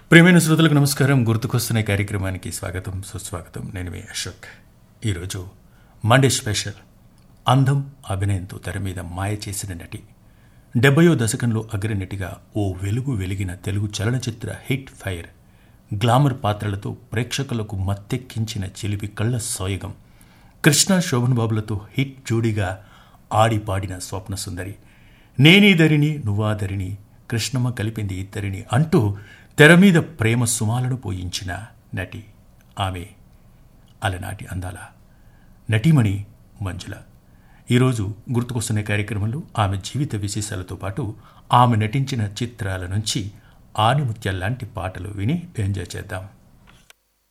ప్రియమైన శ్రోతలకు నమస్కారం గుర్తుకొస్తున్న ఈ కార్యక్రమానికి స్వాగతం సుస్వాగతం నేను మీ అశోక్ ఈరోజు మండే స్పెషల్ అందం అభినయంతో తెర మీద మాయ చేసిన నటి డెబ్బయో దశకంలో అగ్రనటిగా ఓ వెలుగు వెలిగిన తెలుగు చలనచిత్ర హిట్ ఫైర్ గ్లామర్ పాత్రలతో ప్రేక్షకులకు మత్తెక్కించిన చిలిపి కళ్ళ సోయగం కృష్ణ శోభన్ బాబులతో హిట్ జోడీగా ఆడి పాడిన స్వప్న సుందరి నేనీ ధరిని నువ్వా ధరిని కృష్ణమ్మ కలిపింది ఇద్దరిని అంటూ తెర మీద ప్రేమ సుమాలను పోయించిన నటి ఆమె అలనాటి అందాల నటీమణి మంజుల ఈరోజు గుర్తుకొస్తున్న కార్యక్రమంలో ఆమె జీవిత విశేషాలతో పాటు ఆమె నటించిన చిత్రాల నుంచి ఆనిముత్యాల లాంటి పాటలు విని ఎంజాయ్ చేద్దాం